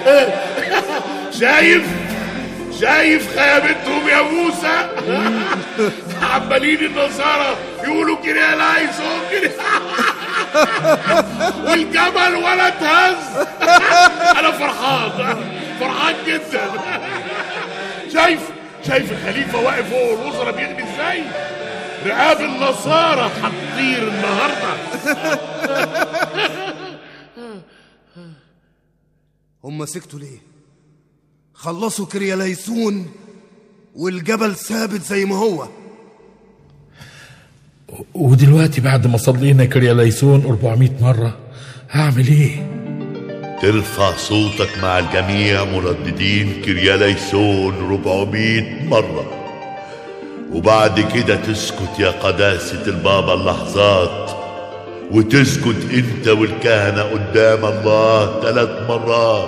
شايف شايف خيابتهم يا موسى عمالين النصارى يقولوا كده لا يسوق كده والجبل ولا اتهز انا فرحان فرحان جدا شايف شايف الخليفه واقف فوق الوزراء بيغني ازاي رقاب النصارى هتطير النهارده هم سكتوا ليه خلصوا كرياليسون والجبل ثابت زي ما هو ودلوقتي بعد ما صلينا كرياليسون 400 مرة هعمل ايه؟ ترفع صوتك مع الجميع مرددين كرياليسون 400 مرة وبعد كده تسكت يا قداسة البابا اللحظات وتسكت انت والكهنة قدام الله ثلاث مرات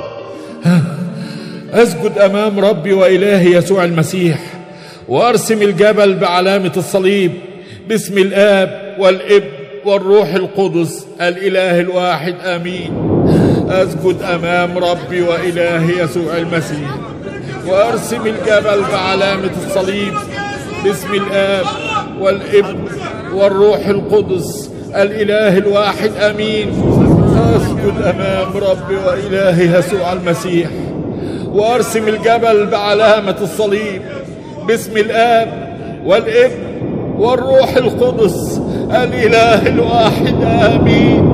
أسجد أمام ربي وإلهي يسوع المسيح وأرسم الجبل بعلامة الصليب باسم الآب والابن والروح القدس الإله الواحد آمين أسجد أمام ربي وإلهي يسوع المسيح وأرسم الجبل بعلامة الصليب باسم الآب والابن والروح القدس الإله الواحد آمين أسجد أمام ربي وإلهي يسوع المسيح وأرسم الجبل بعلامة الصليب باسم الآب والابن والروح القدس الإله الواحد آمين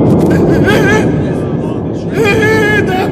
ايه ده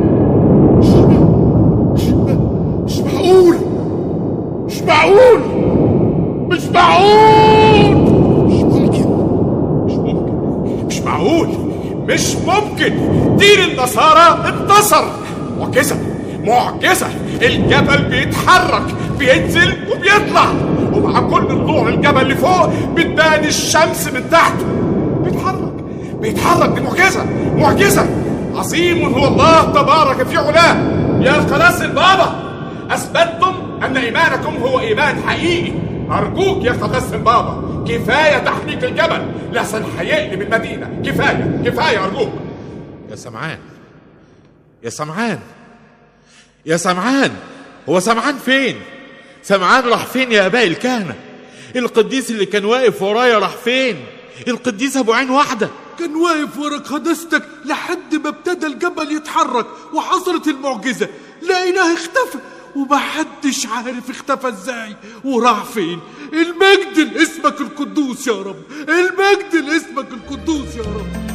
مش معقول مش معقول مش معقول مش ممكن مش ممكن مش معقول مش ممكن دين النصارى انتصر معجزة معجزة الجبل بيتحرك بينزل وبيطلع ومع كل طلوع الجبل اللي فوق بتبان الشمس من تحته بيتحرك بيتحرك دي معجزة معجزة عظيم هو الله تبارك في علاه يا قداسة البابا أثبتتم أن إيمانكم هو إيمان حقيقي أرجوك يا قداسة البابا كفاية تحريك الجبل لحسن هيقلب المدينة كفاية كفاية أرجوك يا سمعان يا سمعان يا سمعان هو سمعان فين سمعان راح فين يا اباء الكهنه القديس اللي كان واقف ورايا راح فين القديس ابو عين واحده كان واقف ورا قداستك لحد ما ابتدى الجبل يتحرك وحصلت المعجزة لقيناه اختفى ومحدش عارف اختفى ازاي وراح فين المجد لاسمك القدوس يا رب المجد لاسمك القدوس يا رب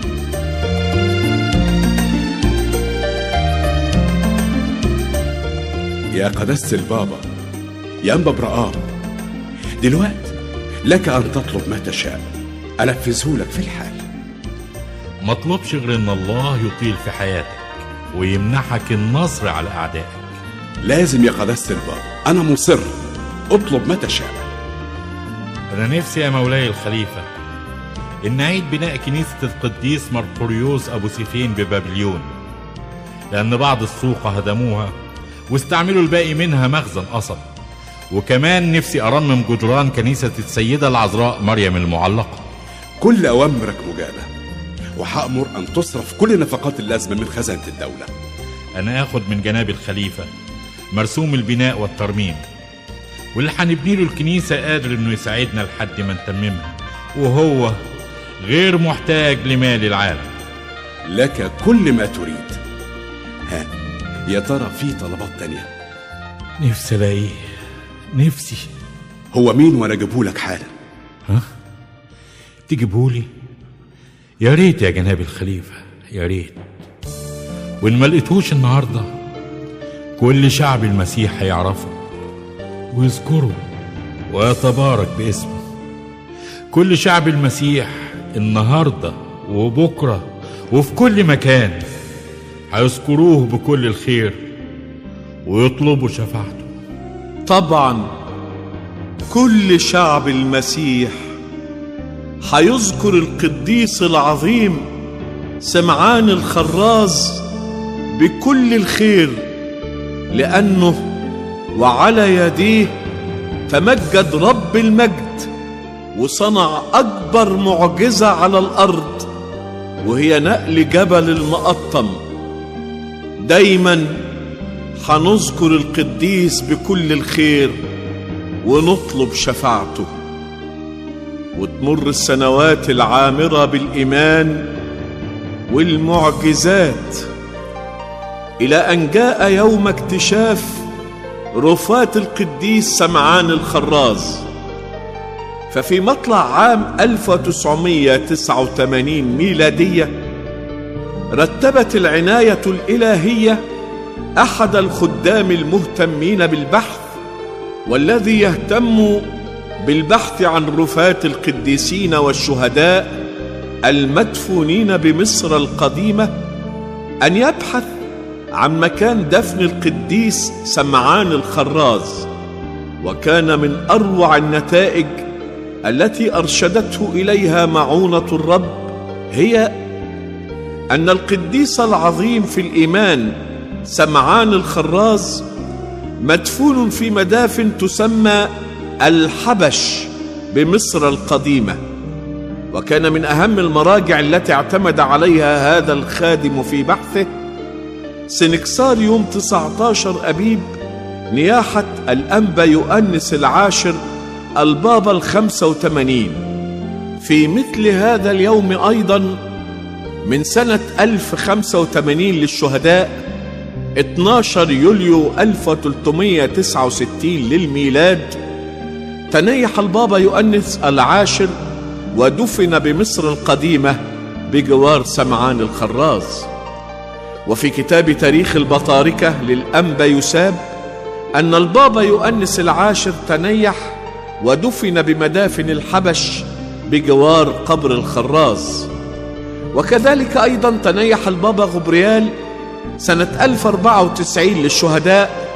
يا قداسة البابا يا أنبا برقام دلوقتي لك أن تطلب ما تشاء أنفذه لك في الحال ما اطلبش غير ان الله يطيل في حياتك ويمنحك النصر على اعدائك لازم يا قداسة البابا أنا مصر اطلب ما تشاء انا نفسي يا مولاي الخليفه ان اعيد بناء كنيسه القديس مرقوريوس ابو سيفين ببابليون لان بعض السوق هدموها واستعملوا الباقي منها مخزن قصب وكمان نفسي ارمم جدران كنيسه السيده العذراء مريم المعلقه كل أوامرك مجابة وهأمر أن تصرف كل نفقات اللازمة من خزانة الدولة انا اخد من جناب الخليفه مرسوم البناء والترميم واللي هنبني له الكنيسه قادر انه يساعدنا لحد ما نتممها وهو غير محتاج لمال العالم لك كل ما تريد ها يا ترى في طلبات تانية نفسي الاقيه نفسي هو مين وانا اجيبهولك حالا ها تجيبهولي يا ريت يا جناب الخليفة يا ريت وإن ما لقيتوش النهاردة كل شعب المسيح هيعرفه ويذكره ويتبارك باسمه كل شعب المسيح النهاردة وبكرة وفي كل مكان هيذكروه بكل الخير ويطلبوا شفاعته طبعا كل شعب المسيح هيذكر القديس العظيم سمعان الخراز بكل الخير لانه وعلى يديه تمجد رب المجد وصنع اكبر معجزه على الارض وهي نقل جبل المقطم دايما حنذكر القديس بكل الخير ونطلب شفاعته وتمر السنوات العامرة بالإيمان والمعجزات إلى أن جاء يوم اكتشاف رفات القديس سمعان الخراز ففي مطلع عام 1989 ميلادية رتبت العناية الإلهية أحد الخدام المهتمين بالبحث والذي يهتم بالبحث عن رفات القديسين والشهداء المدفونين بمصر القديمة أن يبحث عن مكان دفن القديس سمعان الخراز وكان من أروع النتائج التي أرشدته إليها معونة الرب هي أن القديس العظيم في الإيمان سمعان الخراز مدفون في مدافن تسمى الحبش بمصر القديمة وكان من أهم المراجع التي اعتمد عليها هذا الخادم في بحثه سنكسار يوم 19 أبيب نياحة الأنبا يؤنس العاشر البابا الخمسة وثمانين في مثل هذا اليوم أيضا من سنة 1085 للشهداء 12 يوليو 1369 للميلاد تنيح البابا يؤنس العاشر ودفن بمصر القديمة بجوار سمعان الخراز وفي كتاب تاريخ البطاركة للأنبا يساب أن البابا يؤنس العاشر تنيح ودفن بمدافن الحبش بجوار قبر الخراز وكذلك أيضا تنيح البابا غبريال سنة 1094 للشهداء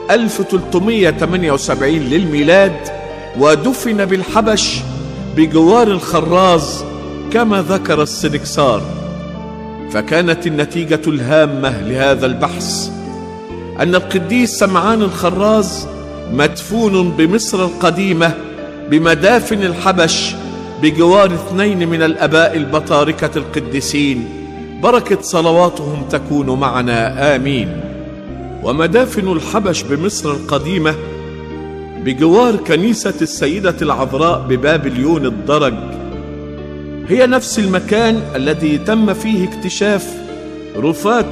1378 للميلاد ودفن بالحبش بجوار الخراز كما ذكر السنكسار فكانت النتيجة الهامة لهذا البحث أن القديس سمعان الخراز مدفون بمصر القديمة بمدافن الحبش بجوار اثنين من الأباء البطاركة القديسين بركة صلواتهم تكون معنا آمين ومدافن الحبش بمصر القديمة بجوار كنيسة السيدة العذراء ببابليون الدرج هي نفس المكان الذي تم فيه اكتشاف رفات